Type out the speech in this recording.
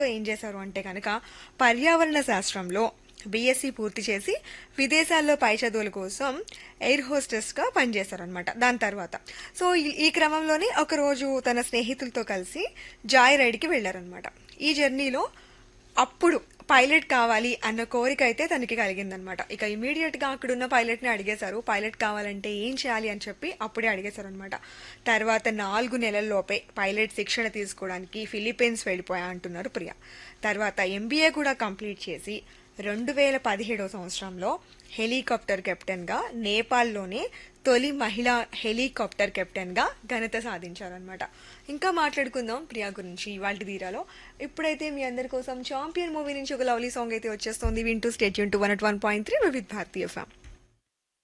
ఏం చేశారు అంటే కనుక పర్యావరణ శాస్త్రంలో బీఎస్సీ పూర్తి చేసి విదేశాల్లో పై చదువుల కోసం ఎయిర్ హోస్టెస్గా పనిచేశారనమాట దాని తర్వాత సో ఈ- ఈ క్రమంలోనే ఒకరోజు తన స్నేహితులతో కలిసి జాయ్ రైడ్కి వెళ్ళారనమాట ఈ జర్నీలో అప్పుడు పైలట్ కావాలి అన్న కోరిక అయితే తనకి కలిగిందనమాట ఇక ఇమీడియట్ గా అక్కడున్న పైలట్ ని అడిగేశారు పైలట్ కావాలంటే ఏం చేయాలి అని చెప్పి అప్పుడే అడిగేశారు అనమాట తర్వాత నాలుగు నెలల్లోపే పైలట్ శిక్షణ తీసుకోవడానికి ఫిలిప్పీన్స్ వెళ్ళిపోయా అంటున్నారు ప్రియా తర్వాత ఎంబీఏ కూడా కంప్లీట్ చేసి రెండు వేల పదిహేడవ సంవత్సరంలో హెలికాప్టర్ కెప్టెన్గా నేపాల్లోనే తొలి మహిళా హెలికాప్టర్ కెప్టెన్గా ఘనత సాధించారనమాట ఇంకా మాట్లాడుకుందాం ప్రియా గురించి ఇవాళ తీరాలో ఇప్పుడైతే మీ అందరి కోసం చాంపియన్ మూవీ నుంచి ఒక లవ్లీ సాంగ్ అయితే వచ్చేస్తుంది వింటూ స్టేట్ యూన్ to one one point three with Bharati ఫ్యామ్